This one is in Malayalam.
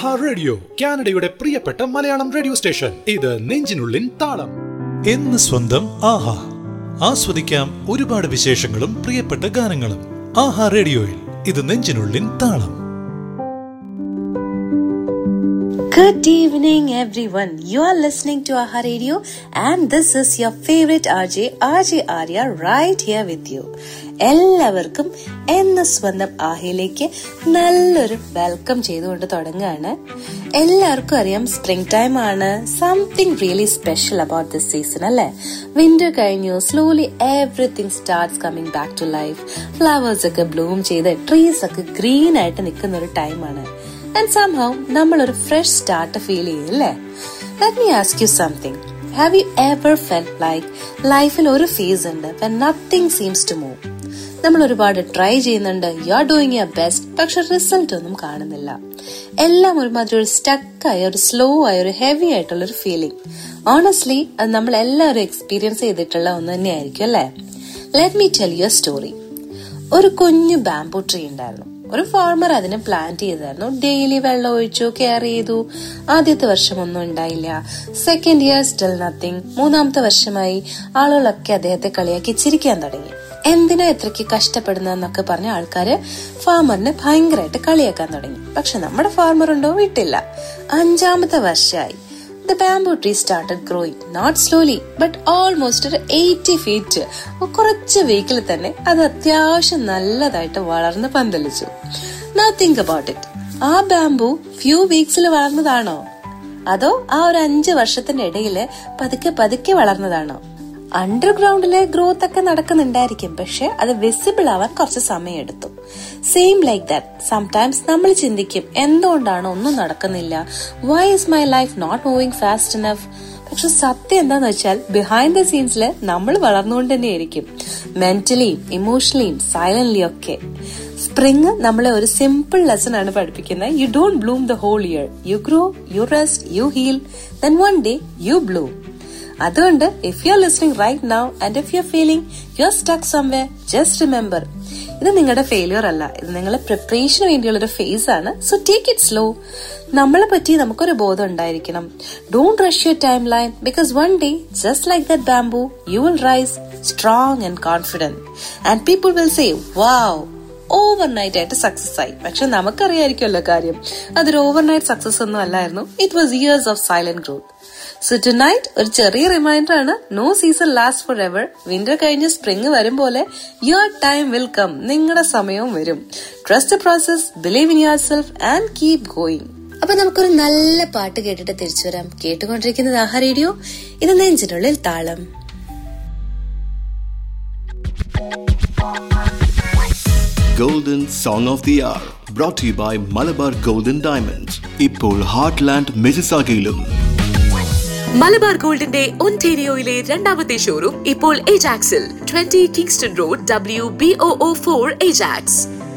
ആഹാ റേഡിയോ കാനഡയുടെ പ്രിയപ്പെട്ട മലയാളം റേഡിയോ സ്റ്റേഷൻ ഇത് നെഞ്ചിനുള്ളിൻ താളം എന്ന് സ്വന്തം ആഹാ ആസ്വദിക്കാം ഒരുപാട് വിശേഷങ്ങളും പ്രിയപ്പെട്ട ഗാനങ്ങളും ആഹാ റേഡിയോയിൽ ഇത് നെഞ്ചിനുള്ളിൻ താളം Good evening, everyone. You are listening to Aha Radio, and this is your favorite RJ, RJ Arya, right here with you. എല്ലാവർക്കും എന്ന സ്വന്തം ആഹയിലേക്ക് നല്ലൊരു വെൽക്കം ചെയ്തുകൊണ്ട് തുടങ്ങുകയാണ് എല്ലാവർക്കും അറിയാം സ്പ്രിംഗ് ടൈം ആണ് something really special about this season അല്ലേ വിന്റർ കഴിഞ്ഞു slowly everything starts coming back to life flowers ഒക്കെ ബ്ലൂം ചെയ്ത് ട്രീസ് ഒക്കെ ഗ്രീൻ ആയിട്ട് നിൽക്കുന്ന ഒരു ടൈമാണ് ആൻഡ് സംഹൗ നമ്മൾ ഒരു ഫ്രഷ് സ്റ്റാർട്ട് ഫീൽ ചെയ്യില്ലേ let me ask you something have you ever felt like ലൈഫിൽ ഒരു ഫേസ് ഉണ്ട് when nothing seems to move നമ്മൾ ഒരുപാട് ട്രൈ ചെയ്യുന്നുണ്ട് you are doing your best പക്ഷെ റിസൾട്ട് ഒന്നും കാണുന്നില്ല എല്ലാം ഒരുമാതിരി ഒരു സ്റ്റക്കായ ഒരു സ്ലോ ആയ ഒരു ഹെവി ആയിട്ടുള്ള ഒരു ഫീലിംഗ് ഓണസ്റ്റ്ലി അത് നമ്മൾ എല്ലാവരും എക്സ്പീരിയൻസ് ചെയ്തിട്ടുള്ള ഒന്ന് തന്നെയായിരിക്കും അല്ലേ let me tell your story ഒരു കുഞ്ഞു ബാംബു ട്രീ ഉണ്ടായിരുന്നു ഒരു ഫാർമർ അതിനെ പ്ലാന്റ് ചെയ്തായിരുന്നു ഡെയിലി വെള്ളം ഒഴിച്ചു കെയർ ചെയ്തു ആദ്യത്തെ വർഷം ഒന്നും ഉണ്ടായില്ല സെക്കൻഡ് ഇയർ സ്റ്റിൽ നത്തിങ് മൂന്നാമത്തെ വർഷമായി ആളുകളൊക്കെ അദ്ദേഹത്തെ കളിയാക്കി ചിരിക്കാൻ തുടങ്ങി എന്തിനാ ഇത്രയ്ക്ക് കഷ്ടപ്പെടുന്നതെന്നൊക്കെ പറഞ്ഞ ആൾക്കാര് ഫാമറിനെ ഭയങ്കരമായിട്ട് കളിയാക്കാൻ തുടങ്ങി പക്ഷെ നമ്മുടെ ഫാർമർ ഉണ്ടോ വിട്ടില്ല അഞ്ചാമത്തെ വർഷമായി the bamboo tree started growing not slowly but almost ഒരു എയ്റ്റി ഫീറ്റ് കുറച്ച് വീക്കിൽ തന്നെ അത് അത്യാവശ്യം നല്ലതായിട്ട് വളർന്ന് പന്തലിച്ചു നാ തിങ്ക് അബൌട്ട് ഇറ്റ് ആ ബാംബു ഫ്യൂ വീക്സിൽ വളർന്നതാണോ അതോ ആ ഒരു അഞ്ച് വർഷത്തിന്റെ ഇടയില് പതുക്കെ പതുക്കെ വളർന്നതാണോ അണ്ടർഗ്രൗണ്ടിലെ ഗ്രോത്ത് ഒക്കെ നടക്കുന്നുണ്ടായിരിക്കും പക്ഷെ അത് വിസിബിൾ ആവാൻ കുറച്ച് സമയം എടുത്തു സെയിം ലൈക്ക് ദാറ്റ് സംടൈംസ് നമ്മൾ ചിന്തിക്കും എന്തുകൊണ്ടാണ് ഒന്നും നടക്കുന്നില്ല why is my life not moving fast enough പക്ഷെ സത്യം എന്താന്ന് വെച്ചാൽ ബിഹൈൻഡ് ദ സീൻസിൽ നമ്മൾ വളർന്നുകൊണ്ട് തന്നെയായിരിക്കും മെന്റലിയും ഇമോഷണലിയും സൈലന്റ്ലിയും ഒക്കെ സ്പ്രിങ് നമ്മളെ ഒരു സിമ്പിൾ ലെസൺ ആണ് പഠിപ്പിക്കുന്നത് you don't bloom the whole year you grow you rest you heal then one day you bloom അതുകൊണ്ട് if you are listening right now and if you are feeling you are stuck someway just remember ഇത് നിങ്ങളുടെ ഫെയിലിയർ അല്ല ഇത് നിങ്ങളുടെ പ്രിപ്പറേഷന് വേണ്ടിയുള്ള ഒരു ഫേസ് ആണ് സോ ടേക്ക് ഇറ്റ് സ്ലോ നമ്മളെ പറ്റി നമുക്കൊരു ബോധം ഉണ്ടായിരിക്കണം don't rush your timeline because one day just like that bamboo you will rise strong and confident and people will say wow overnight ആയിട്ട് സക്സസ് ആയി പക്ഷെ നമുക്കറിയായിരിക്കുമല്ലോ കാര്യം അതൊരു ഓവർനൈറ്റ് സക്സസ് ഒന്നും അല്ലായിരുന്നു it was years of silent growth so tonight ഒരു ചെറിയ റിമൈൻഡർ ആണ് no season last forever winter കഴിഞ്ഞ് സ്പ്രിംഗ് വരും പോലെ യുവർ ടൈം വിൽ കം നിങ്ങളുടെ സമയവും വരും trust process believe in yourself and keep going അപ്പൊ നമുക്കൊരു നല്ല പാട്ട് കേട്ടിട്ട് തിരിച്ചു വരാം കേട്ടുകൊണ്ടിരിക്കുന്നത് ആഹാ റേഡിയോ ഇത് നെഞ്ചിനുള്ളിൽ താളം Golden Song of the Hour brought to you by Malabar Golden Diamonds. ഇപ്പോൾ ഹാർട്ട്ലാൻഡ് മിസിസാഗയിലും മലബാർ ഗോൾഡിന്റെ ഒൻറ്റേരിയോയിലെ രണ്ടാമത്തെ ഷോറൂം ഇപ്പോൾ ഏജാക്സിൽ twenty Kingston road W B O four Ajax